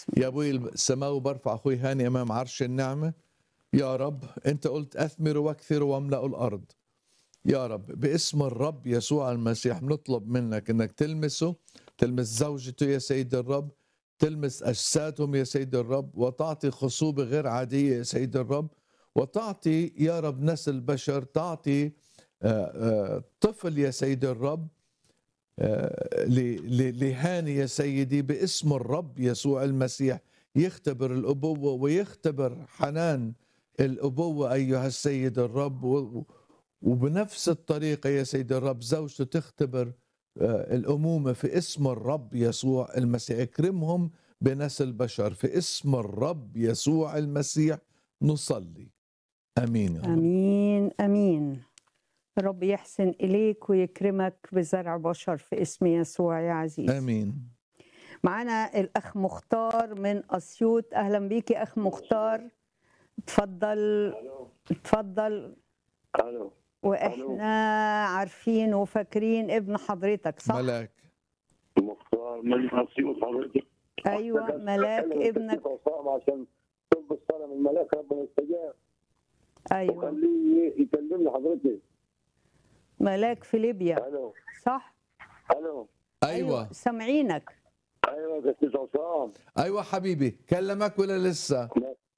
يا ابوي السماوي برفع اخوي هاني امام عرش النعمه يا رب انت قلت اثمروا واكثروا واملأوا الارض يا رب باسم الرب يسوع المسيح نطلب منك انك تلمسه تلمس زوجته يا سيد الرب تلمس اجسادهم يا سيد الرب وتعطي خصوبه غير عاديه يا سيد الرب وتعطي يا رب نسل بشر تعطي آه، آه، طفل يا سيد الرب آه، ل- ل- لهاني يا سيدي باسم الرب يسوع المسيح يختبر الأبوة ويختبر حنان الأبوة أيها السيد الرب و- وبنفس الطريقة يا سيد الرب زوجته تختبر آه، الأمومة في اسم الرب يسوع المسيح اكرمهم بنسل بشر في اسم الرب يسوع المسيح نصلي امين يا رب امين امين رب يحسن اليك ويكرمك بزرع بشر في اسم يسوع يا عزيز امين معانا الاخ مختار من اسيوط اهلا بيك يا اخ مختار اتفضل اتفضل الو واحنا عارفين وفاكرين ابن حضرتك صح ملاك مختار من اسيوط حضرتك ايوه ملاك ابنك عصام عشان طب الصلاه من الملاك ربنا يستجاب ايوه وخليه يكلمني حضرتك ملاك في ليبيا الو صح الو ايوه سامعينك ايوه يا استاذ عصام ايوه حبيبي كلمك ولا لسه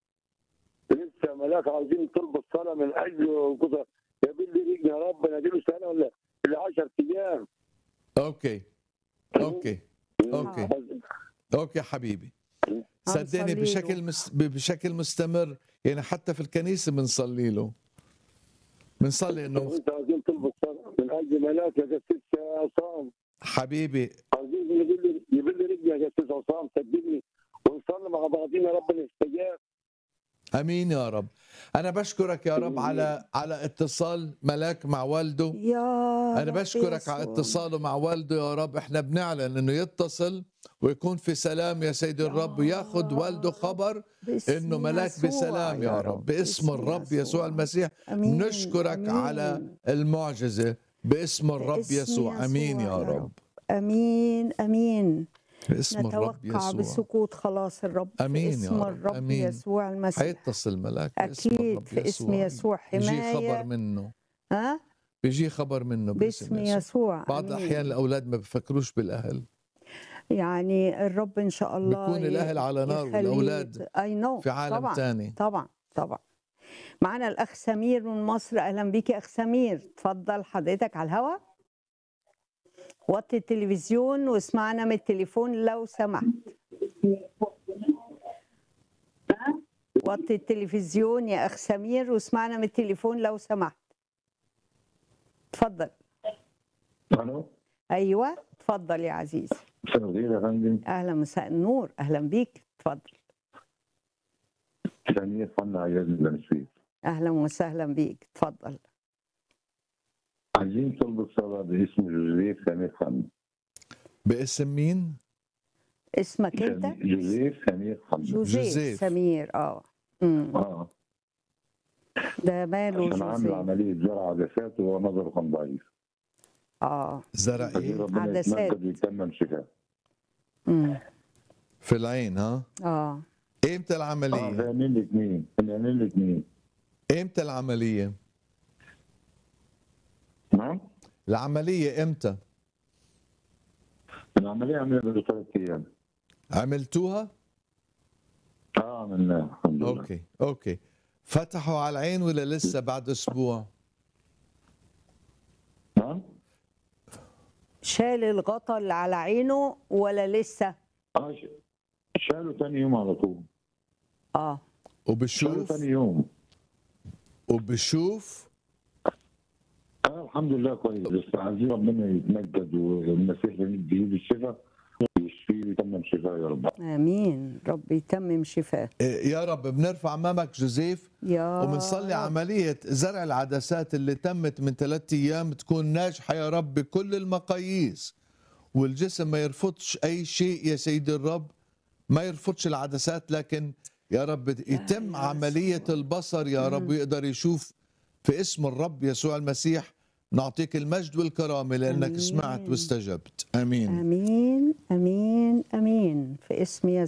لسه ملاك عاوزين طلب الصلاه من اجله كده يا بني رجلي يا رب انا له سنه ولا اللي 10 ايام اوكي اوكي اوكي اوكي حبيبي صدقني هنصلي له. بشكل مس... بشكل مستمر يعني حتى في الكنيسه بنصلي له بنصلي انه انت عاوزين طلب الصلاه من اجل ملاك يا استاذ عصام حبيبي عاوزين يبل يبل رجلي يا استاذ عصام صدقني ونصلي مع بعضينا ربنا يستجاب امين يا رب انا بشكرك يا رب على على اتصال ملاك مع والده يا انا رب بشكرك على يسوع. اتصاله مع والده يا رب احنا بنعلن انه يتصل ويكون في سلام يا سيد الرب وياخد والده خبر باسم انه ملاك يسوع بسلام يا رب باسم الرب يسوع المسيح أمين. نشكرك أمين. على المعجزه باسم الرب باسم يسوع امين يا يسوع يا رب رب. امين امين باسم الرب نتوقع يسوع بسقوط خلاص الرب أمين يا في اسم رب. الرب أمين. يسوع المسيح حيتصل ملاك باسم اكيد الرب في اسم يسوع يجي حمايه خبر منه ها بيجي خبر منه باسم باسم يسوع يسوع بعض أمين. الاحيان الاولاد ما بفكروش بالاهل يعني الرب ان شاء الله بيكون الأهل على نار والأولاد اي نو في عالم طبعا تاني طبعا طبعا معانا الاخ سمير من مصر اهلا بيك يا اخ سمير اتفضل حضرتك على الهوا وطي التلفزيون واسمعنا من التليفون لو سمحت وطي التلفزيون يا اخ سمير واسمعنا من التليفون لو سمحت اتفضل الو ايوه اتفضل يا عزيز مساء الخير يا فندم اهلا مساء النور اهلا بيك اتفضل سمير فن عياد من بني سويف اهلا وسهلا بيك اتفضل عايزين طلب الصلاه باسم جوزيف سمير فن باسم مين؟ اسمك انت جوزيف سمير فن جوزيف, جوزيف. سمير اه امم اه ده ماله عشان عامل جوزيف عمليه زرع عدسات وهو نظره كان ضعيف اه زرع عايزين ايه؟ ربنا عدسات. يتمجد ويتمم شفاء امم في العين ها؟ اه امتى اه العمليه؟ فاهمين الاثنين فاهمين الاثنين امتى العمليه؟ نعم العمليه امتى؟ العمليه عمليه بعد ثلاث ايام عملتوها؟ اه عملناها الحمد لله اوكي اوكي فتحوا على العين ولا لسه بعد اسبوع؟ نعم شال الغطا اللي على عينه ولا لسه اه ش- شالوا ثاني يوم على طول اه شالوا وبشوف ثاني يوم وبشوف اه الحمد لله كويس بس عايزين ربنا يتمجد والمسيح يمد ايده الشفاء ويشفيه ويتمم شفاء يا رب امين رب يتمم شفاه إيه، يا رب بنرفع امامك جوزيف يا وبنصلي رب. عملية زرع العدسات اللي تمت من ثلاثة أيام تكون ناجحة يا رب بكل المقاييس والجسم ما يرفضش أي شيء يا سيد الرب ما يرفضش العدسات لكن يا رب يتم يا عملية البصر يا رب ويقدر يشوف في اسم الرب يسوع المسيح نعطيك المجد والكرامة لأنك آمين. سمعت واستجبت آمين امين امين امين في اسم